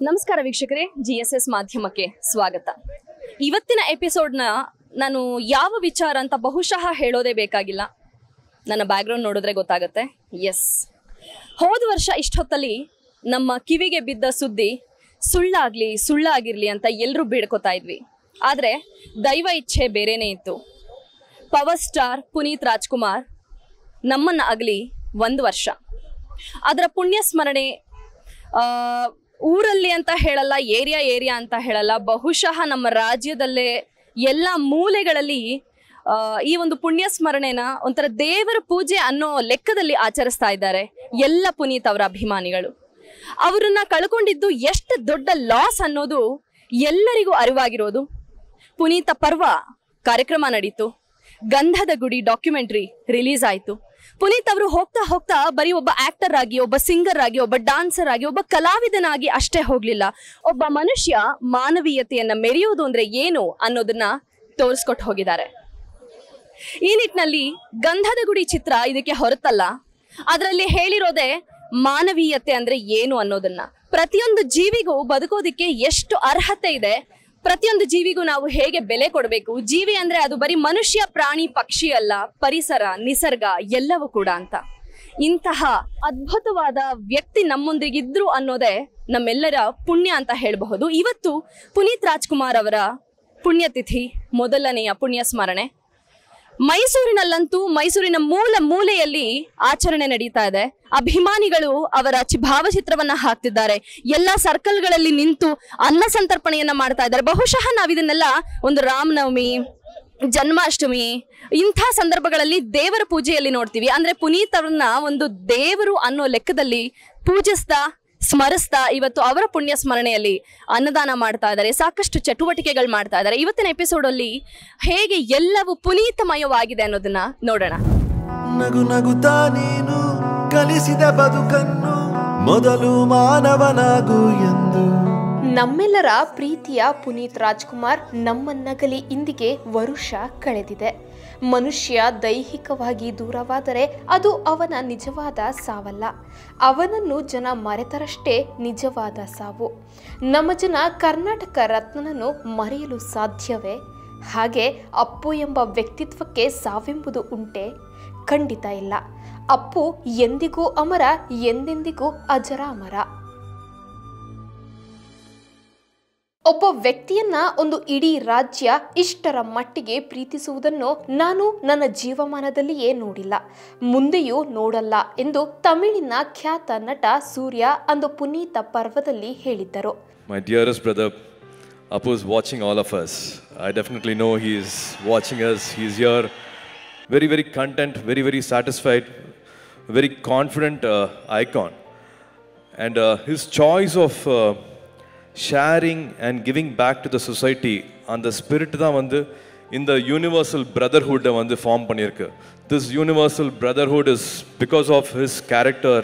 ನಮಸ್ಕಾರ ವೀಕ್ಷಕರೇ G S S ಮಾಧ್ಯಮಕ್ಕೆ ಸ್ವಾಗತ ಇವತ್ತಿನ ಎಪಿಸೋಡ್ನ ನಾನು ಯಾವ ವಿಚಾರ ಅಂತ ಬಹುಶಃ ಹೇಳೋದೇ ಬೇಕಾಗಿಲ್ಲ ನನ್ನ ಬ್ಯಾಕ್ಗ್ರೌಂಡ್ ನೋಡಿದ್ರೆ ಗೊತ್ತಾಗುತ್ತೆ ಎಸ್ ಹೋದ ವರ್ಷ ಇಷ್ಟೊತ್ತಲ್ಲಿ ನಮ್ಮ ಕಿವಿಗೆ ಬಿದ್ದ ಸುದ್ದಿ ಸುಳ್ಳಾಗ್ಲಿ ಸುಳ್ಳಾಗಿರ್ಲಿ ಅಂತ ಎಲ್ಲರೂ ಬೇಡ್ಕೋತಾ ಇದ್ವಿ ಆದರೆ ದೈವ ಇಚ್ಛೆ ಬೇರೆನೇ ಇತ್ತು ಪವರ್ ಸ್ಟಾರ್ ಪುನೀತ್ ರಾಜ್ಕುಮಾರ್ ನಮ್ಮನ್ನ ಆಗಲಿ ಒಂದು ವರ್ಷ ಅದರ ಪುಣ್ಯ ಸ್ಮರಣೆ ಆ, ಊರಲ್ಲಿ ಅಂತ ಹೇಳಲ್ಲ ಏರಿಯಾ ಏರಿಯಾ ಅಂತ ಹೇಳಲ್ಲ ಬಹುಶಃ ನಮ್ಮ ರಾಜ್ಯದಲ್ಲೇ ಎಲ್ಲ ಮೂಲೆಗಳಲ್ಲಿ ಆ, ಈ ಒಂದು ಪುಣ್ಯ ಸ್ಮರಣೆನ ಒಂಥರ ದೇವರ ಪೂಜೆ ಅನ್ನೋ ಲೆಕ್ಕದಲ್ಲಿ ಆಚರಿಸ್ತಾ ಇದ್ದಾರೆ ಎಲ್ಲ ಪುನೀತ್ ಅವರ ಅಭಿಮಾನಿಗಳು ಅವರನ್ನ ಕಳ್ಕೊಂಡಿದ್ದು ಎಷ್ಟು ದೊಡ್ಡ ಲಾಸ್ ಅನ್ನೋದು ಎಲ್ಲರಿಗೂ ಅರಿವಾಗಿರೋದು ಪುನೀತ ಪರ್ವ ಕಾರ್ಯಕ್ರಮ ನಡೀತು ಗಂಧದ ಗುಡಿ ಡಾಕ್ಯುಮೆಂಟ್ರಿ ರಿಲೀಸ್ ಆಯಿತು ಪುನೀತ್ ಅವರು ಹೋಗ್ತಾ ಹೋಗ್ತಾ ಬರೀ ಒಬ್ಬ ಆಕ್ಟರ್ ಆಗಿ ಒಬ್ಬ ಸಿಂಗರ್ ಆಗಿ ಒಬ್ಬ ಡಾನ್ಸರ್ ಆಗಿ ಒಬ್ಬ ಕಲಾವಿದನಾಗಿ ಅಷ್ಟೇ ಹೋಗ್ಲಿಲ್ಲ ಒಬ್ಬ ಮನುಷ್ಯ ಮಾನವೀಯತೆಯನ್ನ ಮೆರೆಯುವುದು ಅಂದ್ರೆ ಏನು ಅನ್ನೋದನ್ನ ತೋರಿಸ್ಕೊಟ್ಟು ಹೋಗಿದ್ದಾರೆ ಈ ನಿಟ್ಟಿನಲ್ಲಿ ಗಂಧದ ಗುಡಿ ಚಿತ್ರ ಇದಕ್ಕೆ ಹೊರತಲ್ಲ ಅದರಲ್ಲಿ ಹೇಳಿರೋದೇ ಮಾನವೀಯತೆ ಅಂದ್ರೆ ಏನು ಅನ್ನೋದನ್ನ ಪ್ರತಿಯೊಂದು ಜೀವಿಗೂ ಬದುಕೋದಿಕ್ಕೆ ಎಷ್ಟು ಅರ್ಹತೆ ಇದೆ ಪ್ರತಿಯೊಂದು ಜೀವಿಗೂ ನಾವು ಹೇಗೆ ಬೆಲೆ ಕೊಡಬೇಕು ಜೀವಿ ಅಂದ್ರೆ ಅದು ಬರೀ ಮನುಷ್ಯ ಪ್ರಾಣಿ ಪಕ್ಷಿ ಅಲ್ಲ ಪರಿಸರ ನಿಸರ್ಗ ಎಲ್ಲವೂ ಕೂಡ ಅಂತ ಇಂತಹ ಅದ್ಭುತವಾದ ವ್ಯಕ್ತಿ ನಮ್ಮೊಂದಿಗಿದ್ರು ಅನ್ನೋದೇ ನಮ್ಮೆಲ್ಲರ ಪುಣ್ಯ ಅಂತ ಹೇಳಬಹುದು ಇವತ್ತು ಪುನೀತ್ ರಾಜ್ಕುಮಾರ್ ಅವರ ಪುಣ್ಯತಿಥಿ ಮೊದಲನೆಯ ಪುಣ್ಯ ಸ್ಮರಣೆ ಮೈಸೂರಿನಲ್ಲಂತೂ ಮೈಸೂರಿನ ಮೂಲ ಮೂಲೆಯಲ್ಲಿ ಆಚರಣೆ ನಡೀತಾ ಇದೆ ಅಭಿಮಾನಿಗಳು ಅವರ ಚಿ- ಭಾವಚಿತ್ರವನ್ನ ಹಾಕ್ತಿದ್ದಾರೆ ಎಲ್ಲ ಸರ್ಕಲ್ಗಳಲ್ಲಿ ನಿಂತು ಅನ್ನ ಸಂತರ್ಪಣೆಯನ್ನ ಮಾಡ್ತಾ ಇದ್ದಾರೆ ಬಹುಶಃ ನಾವ್ ಇದನ್ನೆಲ್ಲ ಒಂದು ರಾಮನವಮಿ ಜನ್ಮಾಷ್ಟಮಿ ಇಂಥ ಸಂದರ್ಭಗಳಲ್ಲಿ ದೇವರ ಪೂಜೆಯಲ್ಲಿ ನೋಡ್ತೀವಿ ಅಂದ್ರೆ ಪುನೀತ್ ಅವ್ರನ್ನ ಒಂದು ದೇವರು ಅನ್ನೋ ಲೆಕ್ಕದಲ್ಲಿ ಪೂಜಿಸ್ತಾ ಸ್ಮರಿಸ್ತಾ ಇವತ್ತು ಅವರ ಪುಣ್ಯ ಸ್ಮರಣೆಯಲ್ಲಿ ಅನ್ನದಾನ ಮಾಡ್ತಾ ಇದ್ದಾರೆ ಸಾಕಷ್ಟು ಚಟುವಟಿಕೆಗಳು ಮಾಡ್ತಾ ಇದ್ದಾರೆ ಇವತ್ತಿನ ಎಪಿಸೋಡ್ ಅಲ್ಲಿ ಹೇಗೆ ಎಲ್ಲವೂ ಪುನೀತಮಯವಾಗಿದೆ ಅನ್ನೋದನ್ನ ನೋಡೋಣ ನಗು ನಗುತ್ತಾ ನೀನು ಕಲಿಸಿದ ಬದುಕನ್ನು ಮೊದಲು ಮಾನವನಾಗು ಎಂದು ನಮ್ಮೆಲ್ಲರ ಪ್ರೀತಿಯ ಪುನೀತ್ ರಾಜ್ಕುಮಾರ್ ನಮ್ಮನ್ನಗಲಿ ಇಂದಿಗೆ ವರುಷ ಕಳೆದಿದೆ ಮನುಷ್ಯ ದೈಹಿಕವಾಗಿ ದೂರವಾದರೆ ಅದು ಅವನ ನಿಜವಾದ ಸಾವಲ್ಲ ಅವನನ್ನು ಜನ ಮರೆತರಷ್ಟೇ ನಿಜವಾದ ಸಾವು ನಮ್ಮ ಜನ ಕರ್ನಾಟಕ ರತ್ನನನ್ನು ಮರೆಯಲು ಸಾಧ್ಯವೇ ಹಾಗೆ ಅಪ್ಪು ಎಂಬ ವ್ಯಕ್ತಿತ್ವಕ್ಕೆ ಸಾವೆಂಬುದು ಉಂಟೆ ಖಂಡಿತ ಇಲ್ಲ ಅಪ್ಪು ಎಂದಿಗೂ ಅಮರ ಎಂದೆಂದಿಗೂ ಅಜರಾಮರ ಒಬ್ಬ ವ್ಯಕ್ತಿಯನ್ನ ಒಂದು ಇಡೀ ರಾಜ್ಯ ಇಷ್ಟರ ಮಟ್ಟಿಗೆ ಪ್ರೀತಿಸುವುದನ್ನು ನಾನು ನನ್ನ ಜೀವಮಾನದಲ್ಲಿಯೇ ನೋಡಿಲ್ಲ ಮುಂದೆಯೂ ನೋಡಲ್ಲ ಎಂದು ತಮಿಳಿನ ಖ್ಯಾತ ನಟ ಸೂರ್ಯ ಅಂದು ಪುನೀತ ಪರ್ವದಲ್ಲಿ ಹೇಳಿದ್ದರು My dearest brother, Apu is watching all of us. I definitely know he is watching us. He's here, very, very content, very, very satisfied, very confident uh, icon. And uh, his choice of uh, sharing and giving back to the society அந்த spirit தான் வந்து இந்த universal பிரதர்ஹுட்டை வந்து form பண்ணியிருக்கு this universal brotherhood is because of his character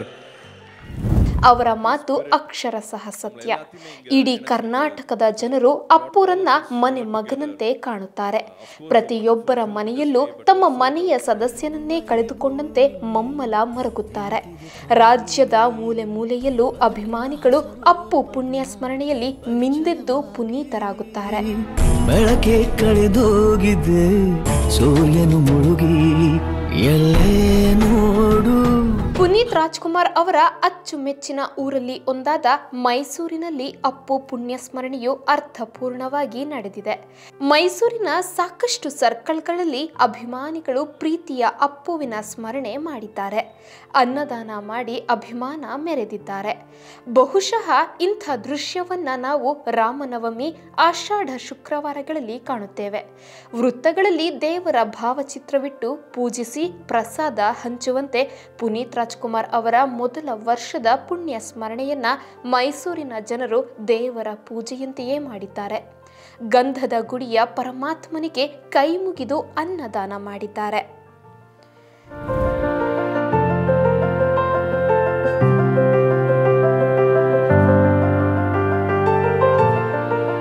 ಅವರ ಮಾತು ಅಕ್ಷರಶಃ ಸತ್ಯ ಇಡೀ ಕರ್ನಾಟಕದ ಜನರು ಅಪ್ಪುರನ್ನ ಮನೆ ಮಗನಂತೆ ಕಾಣುತ್ತಾರೆ ಪ್ರತಿಯೊಬ್ಬರ ಮನೆಯಲ್ಲೂ ತಮ್ಮ ಮನೆಯ ಸದಸ್ಯನನ್ನೇ ಕಳೆದುಕೊಂಡಂತೆ ಮಮ್ಮಲ ಮರಗುತ್ತಾರೆ ರಾಜ್ಯದ ಮೂಲೆ ಮೂಲೆಯಲ್ಲೂ ಅಭಿಮಾನಿಗಳು ಅಪ್ಪು ಪುಣ್ಯ ಸ್ಮರಣೆಯಲ್ಲಿ ಮಿಂದೆದ್ದು ಪುನೀತರಾಗುತ್ತಾರೆ ಬೆಳಕೆ ಕಳೆದೋಗಿದೆ ಸೂರ್ಯನು ಮುಳುಗಿ ಎಲ್ಲೇ ನೋಡು ಪುನೀತ್ ರಾಜ್ಕುಮಾರ್ ಅವರ ಅಚ್ಚುಮೆಚ್ಚಿನ ಊರಲ್ಲಿ ಒಂದಾದ ಮೈಸೂರಿನಲ್ಲಿ ಅಪ್ಪು ಪುಣ್ಯ ಸ್ಮರಣೆಯು ಅರ್ಥಪೂರ್ಣವಾಗಿ ನಡೆದಿದೆ ಮೈಸೂರಿನ ಸಾಕಷ್ಟು ಸರ್ಕಲ್ಗಳಲ್ಲಿ ಅಭಿಮಾನಿಗಳು ಪ್ರೀತಿಯ ಅಪ್ಪುವಿನ ಸ್ಮರಣೆ ಮಾಡಿದ್ದಾರೆ ಅನ್ನದಾನ ಮಾಡಿ ಅಭಿಮಾನ ಮೆರೆದಿದ್ದಾರೆ ಬಹುಶಃ ಇಂಥ ದೃಶ್ಯವನ್ನ ನಾವು ರಾಮನವಮಿ ಆಷಾಢ ಶುಕ್ರವಾರಗಳಲ್ಲಿ ಕಾಣುತ್ತೇವೆ ವೃತ್ತಗಳಲ್ಲಿ ದೇವರ ಭಾವಚಿತ್ರವಿಟ್ಟು ಪೂಜಿಸಿ ಪ್ರಸಾದ ಹಂಚುವಂತೆ ಪುನೀತ್ ರಾಜ್ಕುಮಾರ್ ಅವರ ಮೊದಲ ವರ್ಷದ ಪುಣ್ಯ ಸ್ಮರಣೆಯನ್ನ ಮೈಸೂರಿನ ಜನರು ದೇವರ ಪೂಜೆಯಂತೆಯೇ ಮಾಡಿದ್ದಾರೆ ಗಂಧದ ಗುಡಿಯ ಪರಮಾತ್ಮನಿಗೆ ಕೈ ಮುಗಿದು ಅನ್ನದಾನ ಮಾಡಿದ್ದಾರೆ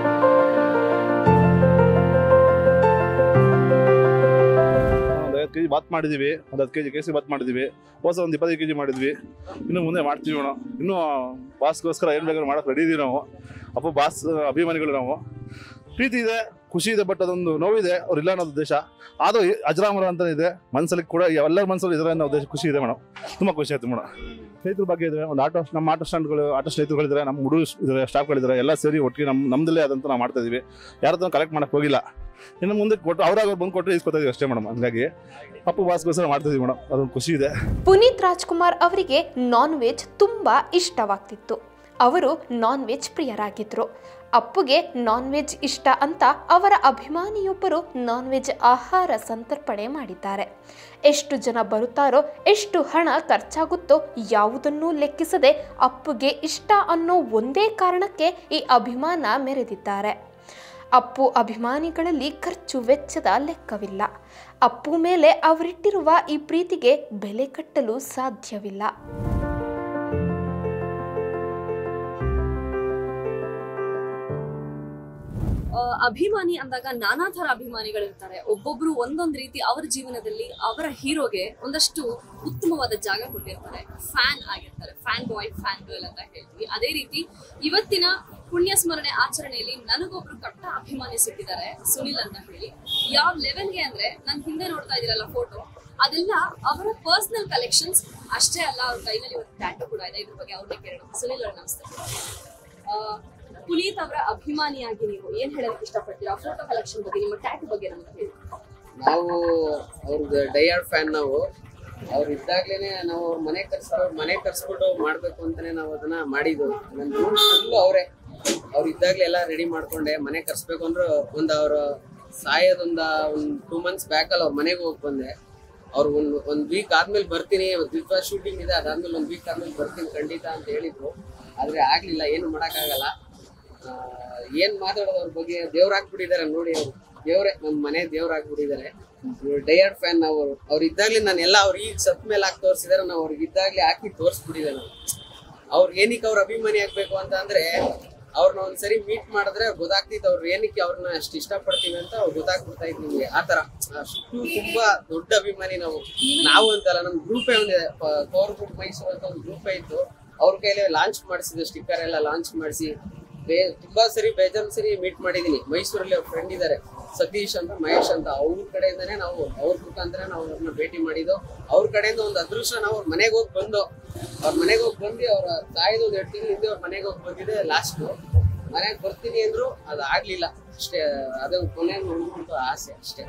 ಒಂದು ಐವತ್ತು ಕೆಜಿ ಬಾತ್ ಮಾಡಿದ್ದೀವಿ ಒಂದು ಹತ್ತು ಕೆ ಜಿ ಕೇಸರಿ ಬಾತ್ ಮಾಡಿದ್ದೀವಿ ಹೊಸ ಒಂದು ಇಪ್ಪತ್ತೈದು ಕೆ ಜಿ ಮಾಡಿದ್ವಿ ಇನ್ನು ಮುಂದೆ ಮಾಡ್ತೀವಿ ನಾವು ಇನ್ನೂ ಬಾಸ್ಗೋಸ್ಕರ ಏನು ಬೇಕಾದ್ರೂ ಮಾಡೋಕೆ ರೆಡಿ ಇದೀವಿ ನಾವು ಅಪ್ಪ ಬಾಸ್ ಅಭಿಮಾನಿಗಳು ನಾವು ಪ್ರೀತಿ ಇದೆ ಖುಷಿ ಇದೆ ಬಟ್ ಅದೊಂದು ನೋವಿದೆ ಅವ್ರು ಇಲ್ಲ ಅನ್ನೋ ಉದ್ದೇಶ ಆದರೂ ಅಜರಾಮರ ಅಂತ ಇದೆ ಮನಸ್ಸಲ್ಲಿ ಕೂಡ ಎಲ್ಲರ ಮನಸ್ಸಲ್ಲಿ ಇದ್ದಾರೆ ಅನ್ನೋ ಉದ್ದೇಶ ಖುಷಿ ಇದೆ ಮೇಡಮ್ ತುಂಬ ಖುಷಿ ಆಯ್ತು ಮೇಡಮ್ ಸ್ನೇಹಿತರ ಬಗ್ಗೆ ಇದೆ ಒಂದು ಆಟೋ ನಮ್ಮ ಆಟೋ ಸ್ಟ್ಯಾಂಡ್ಗಳು ಆಟೋ ಸ್ನೇಹಿತರುಗಳಿದ್ದಾರೆ ನಮ್ಮ ಹುಡುಗ ಇದ್ದಾರೆ ಸ್ಟಾಫ್ಗಳಿದ್ದಾರೆ ಎಲ್ಲ ಸೇರಿ ಒಟ್ಟಿಗೆ ನಮ್ಮ ನಮ್ಮದಲ್ಲೇ ಆದಂತ ನಾವು ಮಾಡ್ತಾ ಇದೀವಿ ಯಾರ ಹತ್ರ ಕಲೆಕ್ಟ್ ಮಾಡಕ್ಕೆ ಹೋಗಿಲ್ಲ ಇನ್ನು ಮುಂದೆ ಕೊಟ್ಟು ಅವ್ರಾಗ ಅವ್ರು ಬಂದು ಕೊಟ್ಟರೆ ಇಸ್ಕೊತಾ ಇದೀವಿ ಅಷ್ಟೇ ಮೇಡಮ್ ಹಂಗಾಗಿ ಅಪ್ಪು ಬಾಸ್ಗೋಸ್ಕರ ಮಾಡ್ತಾ ಇದೀವಿ ಮೇಡಮ್ ಅದೊಂದು ಖುಷಿ ಇದೆ ಪುನೀತ್ ರಾಜ್ಕುಮಾರ್ ಅವರಿಗೆ ನಾನ್ ವೆಜ್ ತುಂಬ ಇಷ್ಟವಾಗ್ತಿತ್ತು ಅವರು ನಾನ್ ವೆಜ್ ಪ್ರಿಯರಾಗಿದ್ರು ಅಪ್ಪುಗೆ ನಾನ್ ವೆಜ್ ಇಷ್ಟ ಅಂತ ಅವರ ಅಭಿಮಾನಿಯೊಬ್ಬರು ನಾನ್ ವೆಜ್ ಆಹಾರ ಸಂತರ್ಪಣೆ ಮಾಡಿದ್ದಾರೆ ಎಷ್ಟು ಜನ ಬರುತ್ತಾರೋ ಎಷ್ಟು ಹಣ ಖರ್ಚಾಗುತ್ತೋ ಯಾವುದನ್ನೂ ಲೆಕ್ಕಿಸದೆ ಅಪ್ಪುಗೆ ಇಷ್ಟ ಅನ್ನೋ ಒಂದೇ ಕಾರಣಕ್ಕೆ ಈ ಅಭಿಮಾನ ಮೆರೆದಿದ್ದಾರೆ ಅಪ್ಪು ಅಭಿಮಾನಿಗಳಲ್ಲಿ ಖರ್ಚು ವೆಚ್ಚದ ಲೆಕ್ಕವಿಲ್ಲ ಅಪ್ಪು ಮೇಲೆ ಅವರಿಟ್ಟಿರುವ ಈ ಪ್ರೀತಿಗೆ ಬೆಲೆ ಕಟ್ಟಲು ಸಾಧ್ಯವಿಲ್ಲ ಆ, ಅಭಿಮಾನಿ ಅಂದಾಗ ನಾನಾ ತರ ಅಭಿಮಾನಿಗಳಿರ್ತಾರೆ ಒಬ್ಬೊಬ್ರು ಒಂದೊಂದ್ ರೀತಿ ಅವರ ಜೀವನದಲ್ಲಿ ಅವರ ಹೀರೋಗೆ ಒಂದಷ್ಟು ಉತ್ತಮವಾದ ಜಾಗ ಕೊಟ್ಟಿರ್ತಾರೆ ಫ್ಯಾನ್ ಆಗಿರ್ತಾರೆ ಫ್ಯಾನ್ ಬಾಯ್ ಫ್ಯಾನ್ ಗರ್ಲ್ ಅಂತ ಹೇಳ್ತೀವಿ ಅದೇ ರೀತಿ ಇವತ್ತಿನ ಪುಣ್ಯ ಸ್ಮರಣೆ ಆಚರಣೆಯಲ್ಲಿ ನನಗೊಬ್ರು ಕಟ್ಟ ಅಭಿಮಾನಿ ಸಿಕ್ಕಿದ್ದಾರೆ ಸುನಿಲ್ ಅಂತ ಹೇಳಿ ಯಾವ ಲೆವೆಲ್ಗೆ ಅಂದ್ರೆ ನನ್ ಹಿಂದೆ ನೋಡ್ತಾ ಇದೀರಲ್ಲ ಫೋಟೋ ಅದೆಲ್ಲ ಅವರ ಪರ್ಸನಲ್ ಕಲೆಕ್ಷನ್ಸ್ ಅಷ್ಟೇ ಅಲ್ಲ ಅವ್ರ ಕೈನಲ್ಲಿ ಒಂದು ಟ್ಯಾಟು ಕೂಡ ಇದೆ ಇದ್ರ ಬಗ್ಗೆ ಅವ್ರನ್ನೇ ಕೇಳೋಣ ಸುನಿಲ್ ಅವ್ರ ನಮಸ್ತೆ ಆ, ಪುನೀತ್ ಅವರ ಅಭಿಮಾನಿಯಾಗಿ ನೀವು ಏನ್ ಹೇಳಕ್ ಇಷ್ಟಪಡ್ತೀರಾ ಫೋಟೋ ಕಲೆಕ್ಷನ್ ಬಗ್ಗೆ ನಿಮ್ಮ ಟ್ಯಾಟು ಬಗ್ಗೆ ನಮ್ಗೆ ಹೇಳಿ ನಾವು ಅವ್ರದ್ದು ಡೈಯಾರ್ಡ್ ಫ್ಯಾನ್ ನಾವು ಅವ್ರು ಇದ್ದಾಗ್ಲೇನೆ ನಾವು ಅವ್ರ ಮನೆ ಕರ್ಸ್ಕೊಂಡು ಮನೆ ಕರ್ಸ್ಬಿಟ್ಟು ಮಾಡ್ಬೇಕು ಅಂತಾನೆ ನಾವು ಅದನ್ನ ಮಾಡಿದ್ದು ನನ್ನ ಫುಲ್ ಅವರೇ ಅವ್ರು ಇದ್ದಾಗ್ಲೇ ಎಲ್ಲ ರೆಡಿ ಮಾಡ್ಕೊಂಡೆ ಮನೆ ಕರ್ಸ್ಬೇಕು ಅಂದ್ರೆ ಒಂದು ಅವ್ರ ಸಾಯೋದೊಂದ ಒಂದ್ ಟೂ ಮಂತ್ಸ್ ಬ್ಯಾಕ್ ಅಲ್ಲಿ ಅವ್ರ ಮನೆಗೆ ಹೋಗಿ ಬಂದೆ ಅವ್ರು ಒಂದ್ ಒಂದ್ ವೀಕ್ ಆದ್ಮೇಲೆ ಬರ್ತೀನಿ ದ್ವಿತ್ವ ಶೂಟಿಂಗ್ ಇದೆ ಅದಾದ್ಮೇಲೆ ಒಂದ್ ವೀಕ್ ಆದ್ಮೇಲೆ ಬರ್ತೀನಿ ಖಂಡಿತ ಅಂತ ಹೇಳಿದ್ರು ಆದ್ರೆ ಆಗ್ಲಿಲ್ಲ ಏನು ಮಾಡಕ್ಕಾಗಲ್ಲ ಆ, ಏನ್ ಮಾತಾಡೋದು ಅವ್ರ ಬಗ್ಗೆ ದೇವ್ರಾಗ್ಬಿಟ್ಟಿದ್ದಾರೆ ನೋಡಿ ಅವ್ರು ದೇವ್ರೆ ನಮ್ ಮನೆ ದೇವ್ರಾಗ್ಬಿಟ್ಟಿದ್ದಾರೆ ಡೈಯರ್ಡ್ ಫ್ಯಾನ್ ನಾವು ಅವ್ರು ಅವ್ರು ಇದ್ದಾಗ್ಲೇ ನಾನು ಎಲ್ಲ ಅವ್ರು ಈಗ ಸತ್ ಮೇಲೆ ಹಾಕಿ ತೋರಿಸಿದಾರೆ ನಾವು ಅವ್ರಿಗೆ ಇದ್ದಾಗ್ಲೇ ಹಾಕಿ ತೋರಿಸ್ಬಿಟ್ಟಿದೆ ನಾವು ಅವ್ರು ಏನಕ್ಕೆ ಅವ್ರ ಅಭಿಮಾನಿ ಆಗ್ಬೇಕು ಅಂತ ಅಂದ್ರೆ ಅವ್ರನ್ನ ಒಂದ್ಸರಿ ಮೀಟ್ ಮಾಡಿದ್ರೆ ಗೊತ್ತಾಗ್ತಿತ್ತು ಅವ್ರು ಏನಕ್ಕೆ ಅವ್ರನ್ನ ಅಷ್ಟು ಇಷ್ಟಪಡ್ತೀವಿ ಅಂತ ಅವ್ರು ಗೊತ್ತಾಗ್ಬಿಡ್ತಾ ಇತ್ತು ನಿಮ್ಗೆ ಆತರ ಅಷ್ಟು ತುಂಬಾ ದೊಡ್ಡ ಅಭಿಮಾನಿ ನಾವು ನಾವು ಅಂತಲ್ಲ ನಮ್ ಗ್ರೂಪೇ ಒಂದಿದೆ ಪವರ್ ಗ್ರೂಪ್ ಮೈಸೂರು ಅಂತ ಒಂದು ಗ್ರೂಪೇ ಇತ್ತು ಅವ್ರ ಕೈಲಿ ಲಾಂಚ್ ಮಾಡಿಸಿದ್ದು ಸ್ಟಿಕ್ಕರ್ ಎಲ್ಲ ಲಾಂಚ್ ಮಾಡಿಸಿ ಬೇ ತುಂಬಾ ಸರಿ ಬೇಜಾನ್ ಸರಿ ಮೀಟ್ ಮಾಡಿದೀನಿ ಮೈಸೂರಲ್ಲಿ ಅವ್ರ ಫ್ರೆಂಡ್ ಇದ್ದಾರೆ ಸತೀಶ್ ಅಂತ ಮಹೇಶ್ ಅಂತ ಅವ್ರ ಕಡೆಯಿಂದಾನೇ ನಾವು ಅವ್ರ ಮುಖಾಂತರ ನಾವು ಅವ್ರನ್ನ ಭೇಟಿ ಮಾಡಿದ್ದು ಅವ್ರ ಕಡೆಯಿಂದ ಒಂದು ಅದೃಷ್ಟ ನಾವು ಅವ್ರ ಮನೆಗೆ ಹೋಗಿ ಬಂದು ಅವ್ರ ಮನೆಗೆ ಹೋಗಿ ಬಂದು ಅವ್ರ ತಾಯಿದು ಒಂದು ಎರಡು ತಿಂಗಳು ಹಿಂದೆ ಅವ್ರ ಮನೆಗೆ ಹೋಗಿ ಬಂದಿದೆ ಲಾಸ್ಟ್ ಮನೆಗೆ ಬರ್ತೀನಿ ಅಂದ್ರು ಅದು ಆಗ್ಲಿಲ್ಲ ಅಷ್ಟೇ ಅದು ಕೊನೆ ನೋಡ್ಬಿಟ್ಟು ಆಸೆ ಅಷ್ಟೇ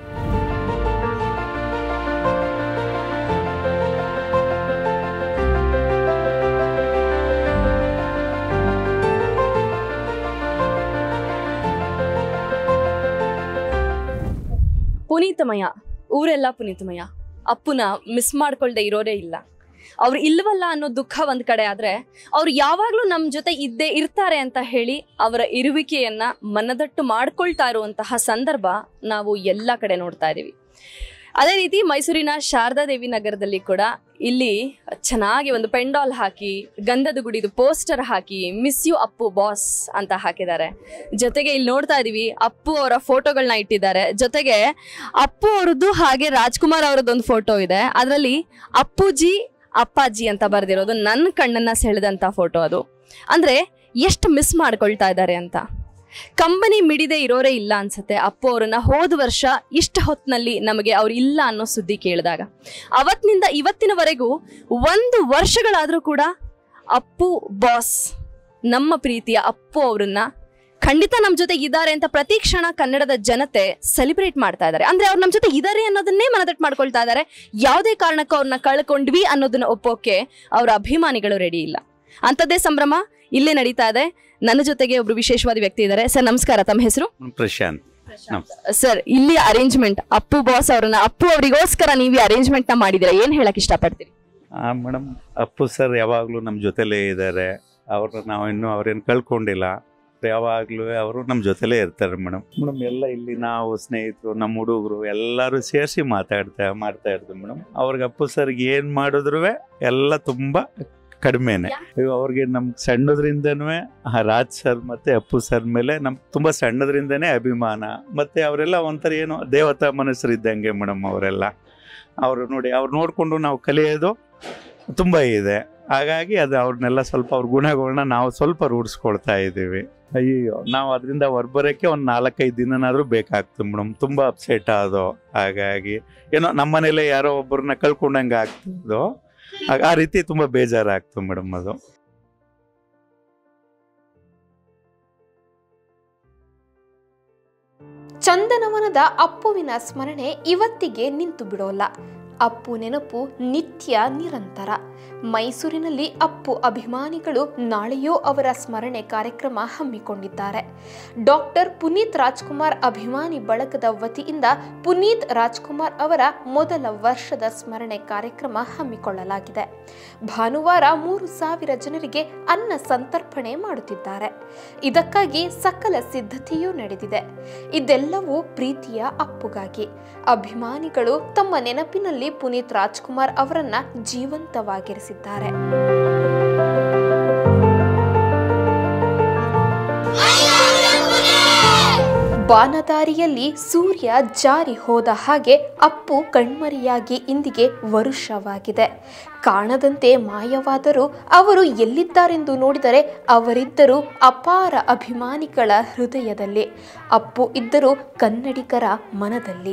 ಪುನೀತಮಯ ಊರೆಲ್ಲ ಪುನೀತಮಯ ಅಪ್ಪುನ ಮಿಸ್ ಮಾಡ್ಕೊಳ್ದೆ ಇರೋರೇ ಇಲ್ಲ ಅವ್ರು ಇಲ್ವಲ್ಲ ಅನ್ನೋ ದುಃಖ ಒಂದ್ ಕಡೆ ಆದ್ರೆ ಅವ್ರು ಯಾವಾಗ್ಲೂ ನಮ್ ಜೊತೆ ಇದ್ದೇ ಇರ್ತಾರೆ ಅಂತ ಹೇಳಿ ಅವರ ಇರುವಿಕೆಯನ್ನ ಮನದಟ್ಟು ಮಾಡ್ಕೊಳ್ತಾ ಇರುವಂತಹ ಸಂದರ್ಭ ನಾವು ಎಲ್ಲ ಕಡೆ ನೋಡ್ತಾ ಇದೀವಿ ಅದೇ ರೀತಿ ಮೈಸೂರಿನ ಶಾರದಾದೇವಿ ನಗರದಲ್ಲಿ ಕೂಡ ಇಲ್ಲಿ ಚೆನ್ನಾಗಿ ಒಂದು ಪೆಂಡಾಲ್ ಹಾಕಿ ಗಂಧದ ಗುಡಿದು ಪೋಸ್ಟರ್ ಹಾಕಿ ಮಿಸ್ ಯು ಅಪ್ಪು ಬಾಸ್ ಅಂತ ಹಾಕಿದ್ದಾರೆ ಜೊತೆಗೆ ಇಲ್ಲಿ ನೋಡ್ತಾ ಇದೀವಿ ಅಪ್ಪು ಅವರ ಫೋಟೋಗಳನ್ನ ಇಟ್ಟಿದ್ದಾರೆ ಜೊತೆಗೆ ಅಪ್ಪು ಅವರದ್ದು ಹಾಗೆ ರಾಜ್ಕುಮಾರ್ ಅವರದ್ದು ಒಂದು ಫೋಟೋ ಇದೆ ಅದರಲ್ಲಿ ಅಪ್ಪುಜಿ ಅಪ್ಪಾಜಿ ಅಂತ ಬರೆದಿರೋದು ನನ್ನ ಕಣ್ಣನ್ನ ಸೆಳೆದಂತ ಫೋಟೋ ಅದು ಅಂದ್ರೆ ಎಷ್ಟು ಮಿಸ್ ಮಾಡ್ಕೊಳ್ತಾ ಇದ್ದಾರೆ ಅಂತ ಕಂಬನಿ ಮಿಡಿದೆ ಇರೋರೇ ಇಲ್ಲ ಅನ್ಸುತ್ತೆ ಅಪ್ಪು ಅವರನ್ನ ಹೋದ ವರ್ಷ ಇಷ್ಟ ಹೊತ್ನಲ್ಲಿ ನಮಗೆ ಅವ್ರು ಇಲ್ಲ ಅನ್ನೋ ಸುದ್ದಿ ಕೇಳಿದಾಗ ಅವತ್ತಿನಿಂದ ಇವತ್ತಿನವರೆಗೂ ಒಂದು ವರ್ಷಗಳಾದ್ರೂ ಕೂಡ ಅಪ್ಪು ಬಾಸ್ ನಮ್ಮ ಪ್ರೀತಿಯ ಅಪ್ಪು ಅವರನ್ನ ಖಂಡಿತ ನಮ್ಮ ಜೊತೆ ಇದ್ದಾರೆ ಅಂತ ಪ್ರತಿ ಕ್ಷಣ ಕನ್ನಡದ ಜನತೆ ಸೆಲಿಬ್ರೇಟ್ ಮಾಡ್ತಾ ಇದ್ದಾರೆ ಅಂದ್ರೆ ಅವ್ರು ನಮ್ಮ ಜೊತೆ ಇದ್ದಾರೆ ಅನ್ನೋದನ್ನೇ ಮನದಟ್ಟು ಮಾಡ್ಕೊಳ್ತಾ ಇದ್ದಾರೆ ಯಾವುದೇ ಕಾರಣಕ್ಕೂ ಅವ್ರನ್ನ ಕಳ್ಕೊಂಡ್ವಿ ಅನ್ನೋದನ್ನ ಒಪ್ಪೋಕೆ ಅವರ ಅಭಿಮಾನಿಗಳು ರೆಡಿ ಇಲ್ಲ ಅಂಥದ್ದೇ ಸಂಭ್ರಮ ಇಲ್ಲೇ ನಡೀತಾ ಇದೆ ನನ್ನ ಜೊತೆಗೆ ಒಬ್ರು ವಿಶೇಷವಾದ ವ್ಯಕ್ತಿ ಇದ್ದಾರೆ ಸರ್ ನಮಸ್ಕಾರ ತಮ್ಮ ಹೆಸರು ಪ್ರಶಾಂತ್ ಸರ್ ಇಲ್ಲಿ ಅರೇಂಜ್ಮೆಂಟ್ ಅಪ್ಪು ಬಾಸ್ ಅವ್ರನ್ನ ಅಪ್ಪು ಅವರಿಗೋಸ್ಕರ ನೀವು ಅರೇಂಜ್ಮೆಂಟ್ ನ ಮಾಡಿದಿರಾ ಏನ್ ಹೇಳಕ್ ಇಷ್ಟಪಡ್ತೀರಿ ಮೇಡಮ್ ಅಪ್ಪು ಸರ್ ಯಾವಾಗಲೂ ನಮ್ಮ ಜೊತೆಲೇ ಇದ್ದಾರೆ ಅವ್ರನ್ನ ನಾವು ಇನ್ನೂ ಅವ್ರೇನು ಕಳ್ಕೊಂಡಿಲ್ಲ ಯಾವಾಗಲೂ ಅವರು ನಮ್ಮ ಜೊತೆಲೇ ಇರ್ತಾರೆ ಮೇಡಮ್ ಮೇಡಮ್ ಎಲ್ಲ ಇಲ್ಲಿ ನಾವು ಸ್ನೇಹಿತರು ನಮ್ಮ ಹುಡುಗರು ಎಲ್ಲರೂ ಸೇರಿಸಿ ಮಾತಾಡ್ತಾ ಮಾಡ್ತಾ ಇರ್ತೀವಿ ಮೇಡಮ್ ಅವ್ರಿಗೆ ಅಪ್ಪು ಸರ್ಗೆ ಏನು ಮಾಡಿದ್ರು ಎಲ್ಲ ತುಂಬ ಕಡಿಮೆನೆ ಇವಾಗ ಅವ್ರಿಗೆ ನಮ್ಗೆ ಸಣ್ಣದ್ರಿಂದನೂ ರಾಜ್ ಸರ್ ಮತ್ತೆ ಅಪ್ಪು ಸರ್ ಮೇಲೆ ನಮ್ಗೆ ತುಂಬ ಸಣ್ಣದ್ರಿಂದನೇ ಅಭಿಮಾನ ಮತ್ತೆ ಅವರೆಲ್ಲ ಒಂಥರ ಏನೋ ದೇವತಾ ಮನಸ್ಸರು ಇದ್ದಂಗೆ ಮೇಡಮ್ ಅವರೆಲ್ಲ ಅವರು ನೋಡಿ ಅವ್ರು ನೋಡಿಕೊಂಡು ನಾವು ಕಲಿಯೋದು ತುಂಬ ಇದೆ ಹಾಗಾಗಿ ಅದು ಅವ್ರನ್ನೆಲ್ಲ ಸ್ವಲ್ಪ ಅವ್ರ ಗುಣಗಳನ್ನ ನಾವು ಸ್ವಲ್ಪ ರೂಢಿಸ್ಕೊಳ್ತಾ ಇದ್ದೀವಿ ಅಯ್ಯೋ ನಾವು ಅದರಿಂದ ಹೊರಬರೋಕ್ಕೆ ಒಂದು ನಾಲ್ಕೈದು ದಿನನಾದರೂ ಬೇಕಾಗ್ತದೆ ಮೇಡಮ್ ತುಂಬ ಅಪ್ಸೆಟ್ ಆದೋ ಹಾಗಾಗಿ ಏನೋ ನಮ್ಮನೇಲೆ ಯಾರೋ ಒಬ್ಬರನ್ನ ಕಳ್ಕೊಂಡಂಗೆ ಆಗ್ತಿದ್ದು ಆ- ಆ ರೀತಿ ತುಂಬ ಬೇಜಾರಾಗ್ತು ಮೇಡಮ್ ಅದು ಚಂದನವನದ ಅಪ್ಪುವಿನ ಸ್ಮರಣೆ ಇವತ್ತಿಗೆ ನಿಂತು ಬಿಡೋಲ್ಲ ಅಪ್ಪು ನೆನಪು ನಿತ್ಯ ನಿರಂತರ ಮೈಸೂರಿನಲ್ಲಿ ಅಪ್ಪು ಅಭಿಮಾನಿಗಳು ನಾಳೆಯೂ ಅವರ ಸ್ಮರಣೆ ಕಾರ್ಯಕ್ರಮ ಹಮ್ಮಿಕೊಂಡಿದ್ದಾರೆ ಡಾಕ್ಟರ್ ಪುನೀತ್ ರಾಜ್ಕುಮಾರ್ ಅಭಿಮಾನಿ ಬಳಗದ ವತಿಯಿಂದ ಪುನೀತ್ ರಾಜ್ಕುಮಾರ್ ಅವರ ಮೊದಲ ವರ್ಷದ ಸ್ಮರಣೆ ಕಾರ್ಯಕ್ರಮ ಹಮ್ಮಿಕೊಳ್ಳಲಾಗಿದೆ ಭಾನುವಾರ ಮೂರು ಸಾವಿರ ಜನರಿಗೆ ಅನ್ನ ಸಂತರ್ಪಣೆ ಮಾಡುತ್ತಿದ್ದಾರೆ ಇದಕ್ಕಾಗಿ ಸಕಲ ಸಿದ್ಧತೆಯೂ ನಡೆದಿದೆ ಇದೆಲ್ಲವೂ ಪ್ರೀತಿಯ ಅಪ್ಪುಗಾಗಿ ಅಭಿಮಾನಿಗಳು ತಮ್ಮ ನೆನಪಿನಲ್ಲಿ ಪುನೀತ್ ರಾಜ್ಕುಮಾರ್ ಅವರನ್ನ ಜೀವಂತವಾಗಿರಿಸಿದ್ದಾರೆ ಬಾನದಾರಿಯಲ್ಲಿ ಸೂರ್ಯ ಜಾರಿ ಹೋದ ಹಾಗೆ ಅಪ್ಪು ಕಣ್ಮರಿಯಾಗಿ ಇಂದಿಗೆ ವರುಷವಾಗಿದೆ ಕಾಣದಂತೆ ಮಾಯವಾದರೂ ಅವರು ಎಲ್ಲಿದ್ದಾರೆಂದು ನೋಡಿದರೆ ಅವರಿದ್ದರು ಅಪಾರ ಅಭಿಮಾನಿಗಳ ಹೃದಯದಲ್ಲಿ ಅಪ್ಪು ಇದ್ದರು ಕನ್ನಡಿಗರ ಮನದಲ್ಲಿ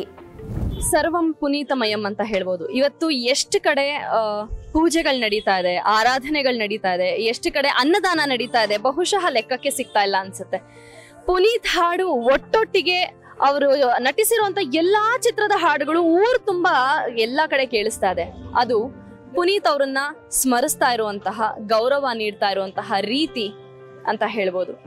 ಸರ್ವಂ ಪುನೀತಮಯಂ ಅಂತ ಹೇಳ್ಬೋದು ಇವತ್ತು ಎಷ್ಟು ಕಡೆ ಆ, ಪೂಜೆಗಳು ನಡೀತಾ ಇದೆ ಆರಾಧನೆಗಳು ನಡೀತಾ ಇದೆ ಎಷ್ಟು ಕಡೆ ಅನ್ನದಾನ ನಡೀತಾ ಇದೆ ಬಹುಶಃ ಲೆಕ್ಕಕ್ಕೆ ಸಿಗ್ತಾ ಇಲ್ಲ ಅನ್ಸುತ್ತೆ ಪುನೀತ್ ಹಾಡು ಒಟ್ಟೊಟ್ಟಿಗೆ ಅವರು ನಟಿಸಿರುವಂತ ಎಲ್ಲಾ ಚಿತ್ರದ ಹಾಡುಗಳು ಊರು ತುಂಬಾ ಎಲ್ಲಾ ಕಡೆ ಕೇಳಿಸ್ತಾ ಇದೆ ಅದು ಪುನೀತ್ ಅವರನ್ನ ಸ್ಮರಿಸ್ತಾ ಇರುವಂತಹ ಗೌರವ ನೀಡ್ತಾ ಇರುವಂತಹ ರೀತಿ ಅಂತ ಹೇಳ್ಬೋದು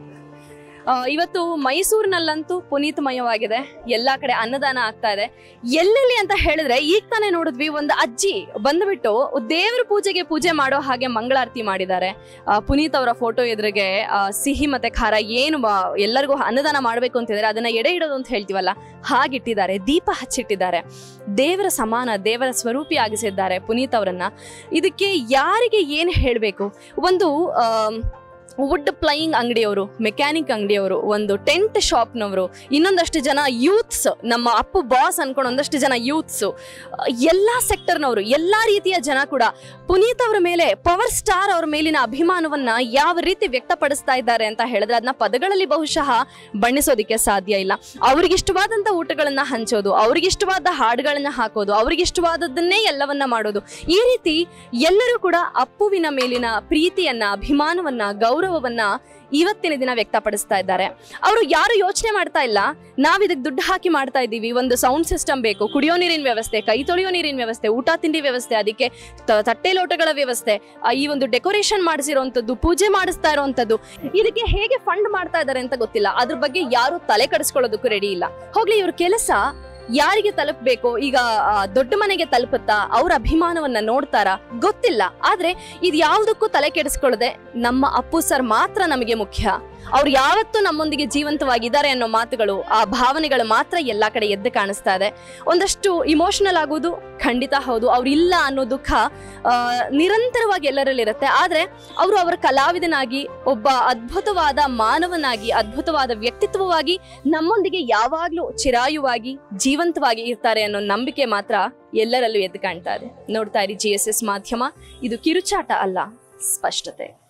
ಆ, ಇವತ್ತು ಮೈಸೂರಿನಲ್ಲಂತೂ ಪುನೀತಮಯವಾಗಿದೆ ಎಲ್ಲಾ ಕಡೆ ಅನ್ನದಾನ ಆಗ್ತಾ ಇದೆ ಎಲ್ಲೆಲ್ಲಿ ಅಂತ ಹೇಳಿದ್ರೆ ಈಗ ತಾನೇ ನೋಡಿದ್ವಿ ಒಂದು ಅಜ್ಜಿ ಬಂದ್ಬಿಟ್ಟು ದೇವರ ಪೂಜೆಗೆ ಪೂಜೆ ಮಾಡೋ ಹಾಗೆ ಮಂಗಳಾರತಿ ಮಾಡಿದ್ದಾರೆ ಆ, ಪುನೀತ್ ಅವರ ಫೋಟೋ ಎದುರಿಗೆ ಆ, ಸಿಹಿ ಮತ್ತೆ ಖಾರ ಏನು ಬ- ಎಲ್ಲರಿಗೂ ಅನ್ನದಾನ ಮಾಡಬೇಕು ಅಂತಿದ್ರೆ ಅದನ್ನ ಎಡೆ ಇಡೋದು ಅಂತ ಹೇಳ್ತೀವಲ್ಲ ಹಾಗಿಟ್ಟಿದ್ದಾರೆ ದೀಪ ಹಚ್ಚಿಟ್ಟಿದ್ದಾರೆ ದೇವರ ಸಮಾನ ದೇವರ ಸ್ವರೂಪಿ ಆಗಿಸಿದ್ದಾರೆ ಪುನೀತ್ ಅವರನ್ನ ಇದಕ್ಕೆ ಯಾರಿಗೆ ಏನು ಹೇಳಬೇಕು ಒಂದು ಆಮ್, ವುಡ್ ಪ್ಲೈಯಿಂಗ್ ಅಂಗಡಿಯವರು ಮೆಕ್ಯಾನಿಕ್ ಅಂಗಡಿಯವರು ಒಂದು ಟೆಂಟ್ ಶಾಪ್ನವರು ಇನ್ನೊಂದಷ್ಟು ಜನ ಯೂತ್ಸ್ ನಮ್ಮ ಅಪ್ಪು ಬಾಸ್ ಅನ್ಕೊಂಡು ಒಂದಷ್ಟು ಜನ ಯೂತ್ಸ್ ಎಲ್ಲ ಸೆಕ್ಟರ್ನವರು ಎಲ್ಲ ರೀತಿಯ ಜನ ಕೂಡ ಪುನೀತ್ ಅವರ ಮೇಲೆ ಪವರ್ ಸ್ಟಾರ್ ಅವರ ಮೇಲಿನ ಅಭಿಮಾನವನ್ನ ಯಾವ ರೀತಿ ವ್ಯಕ್ತಪಡಿಸ್ತಾ ಇದ್ದಾರೆ ಅಂತ ಹೇಳಿದ್ರೆ ಅದನ್ನ ಪದಗಳಲ್ಲಿ ಬಹುಶಃ ಬಣ್ಣಿಸೋದಿಕ್ಕೆ ಸಾಧ್ಯ ಇಲ್ಲ ಅವ್ರಿಗಿಷ್ಟವಾದಂತ ಊಟಗಳನ್ನ ಹಂಚೋದು ಅವ್ರಿಗಿಷ್ಟವಾದ ಹಾಡುಗಳನ್ನ ಹಾಕೋದು ಅವ್ರಿಗಿಷ್ಟವಾದದ್ದನ್ನೇ ಎಲ್ಲವನ್ನ ಮಾಡೋದು ಈ ರೀತಿ ಎಲ್ಲರೂ ಕೂಡ ಅಪ್ಪುವಿನ ಮೇಲಿನ ಪ್ರೀತಿಯನ್ನ ಅಭಿಮಾನವನ್ನ ಗೌರವವನ್ನ ಇವತ್ತಿನ ದಿನ ವ್ಯಕ್ತಪಡಿಸ್ತಾ ಇದ್ದಾರೆ ಅವರು ಯಾರು ಯೋಚನೆ ಮಾಡ್ತಾ ಇಲ್ಲ ನಾವ್ ಇದಕ್ಕೆ ದುಡ್ಡು ಹಾಕಿ ಮಾಡ್ತಾ ಇದ್ದೀವಿ ಒಂದು ಸೌಂಡ್ ಸಿಸ್ಟಮ್ ಬೇಕು ಕುಡಿಯೋ ನೀರಿನ ವ್ಯವಸ್ಥೆ ಕೈ ತೊಳೆಯೋ ನೀರಿನ ವ್ಯವಸ್ಥೆ ಊಟ ತಿಂಡಿ ವ್ಯವಸ್ಥೆ ಅದಕ್ಕೆ ತ- ತಟ್ಟೆ ಲೋಟಗಳ ವ್ಯವಸ್ಥೆ ಆ, ಈ ಒಂದು ಡೆಕೋರೇಷನ್ ಮಾಡಿಸಿರುವಂತದ್ದು ಪೂಜೆ ಮಾಡಿಸ್ತಾ ಇರುವಂತದ್ದು ಇದಕ್ಕೆ ಹೇಗೆ ಫಂಡ್ ಮಾಡ್ತಾ ಇದ್ದಾರೆ ಅಂತ ಗೊತ್ತಿಲ್ಲ ಅದ್ರ ಬಗ್ಗೆ ಯಾರು ತಲೆ ಕೆಡಿಸ್ಕೊಳ್ಳೋದಕ್ಕೂ ರೆಡಿ ಇಲ್ಲ ಹೋಗ್ಲಿ ಇವ್ರ ಕೆಲಸ ಯಾರಿಗೆ ತಲುಪಬೇಕು ಈಗ ಆ, ದೊಡ್ಡ ಮನೆಗೆ ತಲುಪುತ್ತಾ ಅವ್ರ ಅಭಿಮಾನವನ್ನ ನೋಡ್ತಾರಾ ಗೊತ್ತಿಲ್ಲ ಆದ್ರೆ ಇದು ಯಾವುದಕ್ಕೂ ತಲೆ ಕೆಡಿಸ್ಕೊಳ್ಳದೆ ನಮ್ಮ ಅಪ್ಪು ಸರ್ ಮಾತ್ರ ನಮಗೆ ಮುಖ್ಯ ಅವ್ರು ಯಾವತ್ತೂ ನಮ್ಮೊಂದಿಗೆ ಜೀವಂತವಾಗಿದ್ದಾರೆ ಅನ್ನೋ ಮಾತುಗಳು ಆ ಭಾವನೆಗಳು ಮಾತ್ರ ಎಲ್ಲಾ ಕಡೆ ಎದ್ದು ಕಾಣಿಸ್ತಾ ಇದೆ ಒಂದಷ್ಟು ಇಮೋಷನಲ್ ಆಗೋದು ಖಂಡಿತ ಹೌದು ಅವ್ರು ಇಲ್ಲ ಅನ್ನೋ ದುಃಖ ಆ, ನಿರಂತರವಾಗಿ ಎಲ್ಲರಲ್ಲಿರುತ್ತೆ ಆದ್ರೆ ಅವರು ಅವರ ಕಲಾವಿದನಾಗಿ ಒಬ್ಬ ಅದ್ಭುತವಾದ ಮಾನವನಾಗಿ ಅದ್ಭುತವಾದ ವ್ಯಕ್ತಿತ್ವವಾಗಿ ನಮ್ಮೊಂದಿಗೆ ಯಾವಾಗ್ಲೂ ಚಿರಾಯುವಾಗಿ ಜೀವಂತವಾಗಿ ಇರ್ತಾರೆ ಅನ್ನೋ ನಂಬಿಕೆ ಮಾತ್ರ ಎಲ್ಲರಲ್ಲೂ ಎದ್ದು ಕಾಣ್ತಾ ಇದೆ ನೋಡ್ತಾ ಇರಿ ಜಿ ಎಸ್ ಎಸ್ ಮಾಧ್ಯಮ ಇದು ಕಿರುಚಾಟ ಅಲ್ಲ ಸ್ಪಷ್ಟತೆ